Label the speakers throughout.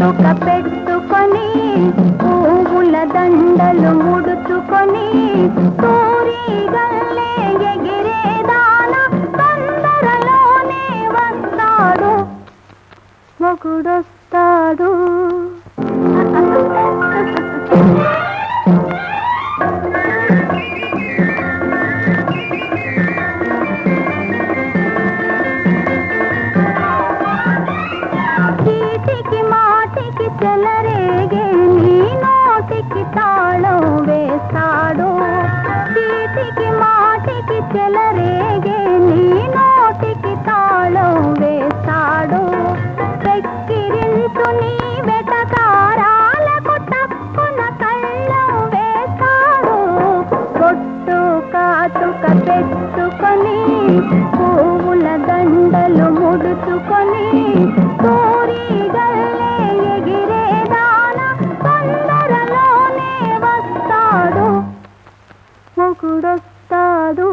Speaker 1: కాటుక పెట్టుకొని పువ్వుల దండలు ముడుచుకొని తూరీగల్లే ఎగిరేదాన తొందరలోనే వస్తాడు మొగుడొస్తాడు చీటికి మాటికి చెలరేగే నీ నోటికి తాళం వేస్తాడు చీటికి మాటికి చెలరేగే నీ నోటికి తాళం వేస్తాడు వెక్కిరించు నీ వెటకారాలకు తప్పున కళ్ళం వేస్తాడు పొట్టు కాటుక పెట్టుకొని పువ్వుల దండలు ముడుచుకొని తూరీగల్లే ఎగిరేదాన తొందరలోనే వస్తాడు మొగుడొస్తాడు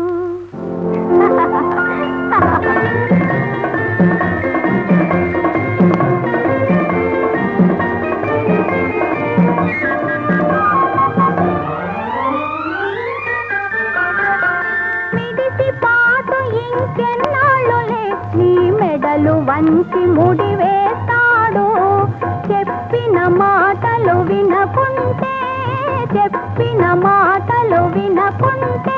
Speaker 1: మిడిసి పాటు ఇంకెన్నాళ్ళులే నీ మెడలు వంచి ముడి వేస్తాడు చెప్పిన మాటలు వినకుంటే చెప్పిన మాటలు వినకుంటే